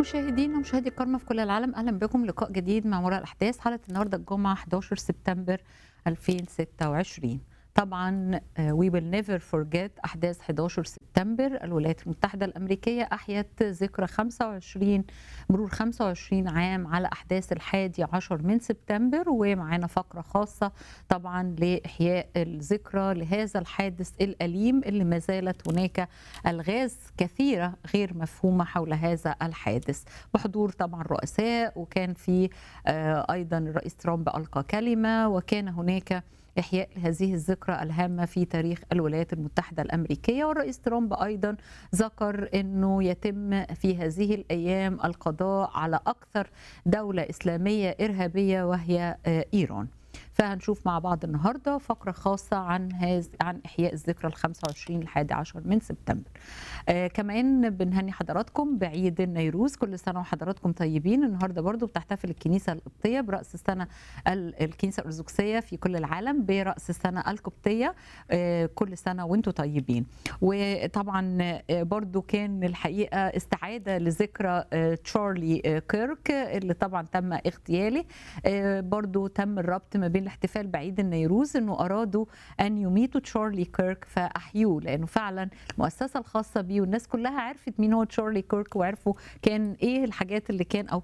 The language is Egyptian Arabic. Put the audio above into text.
مشاهدينا ومشاهدي الكرامة في كل العالم أهلا بكم لقاء جديد مع وراء الأحداث حلقة النهاردة الجمعة 11 سبتمبر 2026 طبعا وي ويل نيفر فورجيت احداث 11 سبتمبر الولايات المتحده الامريكيه احيت ذكرى 25 مرور 25 عام على احداث الحادي عشر من سبتمبر ومعانا فقره خاصه طبعا لاحياء الذكرى لهذا الحادث الاليم اللي ما زالت هناك الغاز كثيره غير مفهومه حول هذا الحادث بحضور طبعا رؤساء وكان في ايضا الرئيس ترامب القى كلمه وكان هناك إحياء هذه الذكرى الهامة في تاريخ الولايات المتحدة الأمريكية والرئيس ترامب أيضا ذكر أنه يتم في هذه الأيام القضاء على أكثر دولة إسلامية إرهابية وهي إيران فهنشوف مع بعض النهارده فقره خاصه عن هذا عن احياء الذكرى ال 25 الحادي عشر من سبتمبر. آه كمان بنهني حضراتكم بعيد النيروز كل سنه وحضراتكم طيبين النهارده برضو بتحتفل الكنيسه القبطيه براس السنه الكنيسه الارثوذكسيه في كل العالم براس السنه القبطيه آه كل سنه وانتم طيبين. وطبعا آه برضو كان الحقيقه استعاده لذكرى آه تشارلي آه كيرك اللي طبعا تم اغتياله آه برضو تم الربط ما بين الاحتفال بعيد النيروز انه ارادوا ان يميتوا تشارلي كيرك فاحيوه لانه فعلا المؤسسه الخاصه بيه والناس كلها عرفت مين هو تشارلي كيرك وعرفوا كان ايه الحاجات اللي كان او